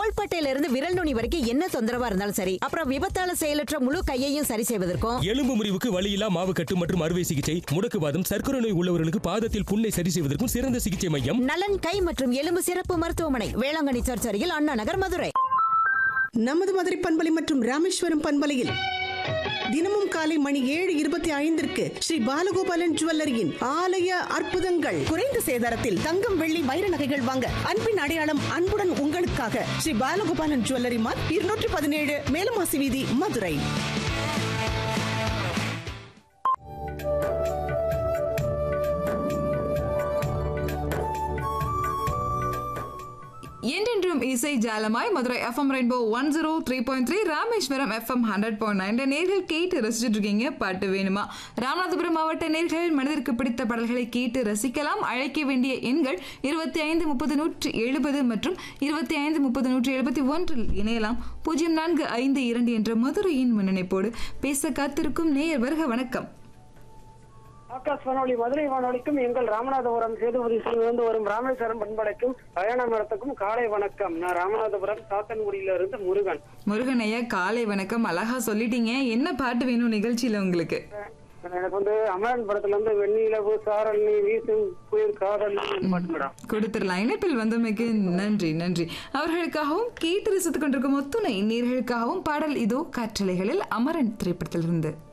தோள்பட்டையில இருந்து விரல் நுனி வரைக்கும் என்ன தொந்தரவா இருந்தாலும் சரி அப்புறம் விபத்தால செயலற்ற முழு கையையும் சரி செய்வதற்கும் எலும்பு முறிவுக்கு வலியில்லா மாவு கட்டு மற்றும் அறுவை சிகிச்சை முடக்குவாதம் சர்க்கரை நோய் உள்ளவர்களுக்கு பாதத்தில் புண்ணை சரி செய்வதற்கும் சிறந்த சிகிச்சை மையம் நலன் கை மற்றும் எலும்பு சிறப்பு மருத்துவமனை வேளாங்கண்ணி சர்ச் அருகில் அண்ணா நகர் மதுரை நமது மதுரை பண்பலை மற்றும் ராமேஸ்வரம் பண்பலையில் தினமும் காலை மணி ஏழு இருபத்தி ஐந்திற்கு ஸ்ரீ பாலகோபாலன் ஜுவல்லரியின் ஆலய அற்புதங்கள் குறைந்த சேதாரத்தில் தங்கம் வெள்ளி வைர நகைகள் வாங்க அன்பின் அடையாளம் அன்புடன் உங்களுக்காக ஸ்ரீ பாலகோபாலன் ஜுவல்லரி மார்க் இருநூற்றி பதினேழு மேலமாசி வீதி மதுரை என்றென்றும் இசை ஜாலமாய் Madurai FM rainbow one zero three point three Rameswaram FM hundred point nine நேர்கள் கேட்டு ரசிச்சுட்டு இருக்கீங்க பாட்டு வேணுமா ராமநாதபுரம் மாவட்ட நேர்கள் மனதிற்கு பிடித்த பாடல்களை கேட்டு ரசிக்கலாம் அழைக்க வேண்டிய எண்கள் இருபத்தி ஐந்து முப்பது நூற்றி எழுபது மற்றும் இருபத்தி ஐந்து முப்பது நூற்றி எழுபத்தி ஒன்றில் இணையலாம் பூஜ்ஜியம் நான்கு ஐந்து இரண்டு என்ற மதுரையின் முன்னணிப்போடு பேச காத்திருக்கும் நேயர் வருக வணக்கம் ஆகாஷ் வானொலி மதுரை வானொலிக்கும் எங்கள் ராமநாதபுரம் சேதுபதி இருந்து வரும் ராமேஸ்வரம் பண்படைக்கும் பயண மரத்துக்கும் காலை வணக்கம் நான் ராமநாதபுரம் சாத்தன்குடியில இருந்து முருகன் முருகன் ஐயா காலை வணக்கம் அழகா சொல்லிட்டீங்க என்ன பாட்டு வேணும் நிகழ்ச்சியில உங்களுக்கு எனக்கு வந்து அமரன் படத்துல இருந்து வெண்ணிலவு சாரல் நீ வீசும் புயல் காதல் நீ பாட்டு மேடம் கொடுத்துடலாம் இணைப்பில் வந்தமைக்கு நன்றி நன்றி அவர்களுக்காகவும் கேட்டு ரசித்துக் கொண்டிருக்கும் ஒத்துணை நேர்களுக்காகவும் பாடல் இதோ காற்றலைகளில் அமரன் திரைப்படத்திலிருந்து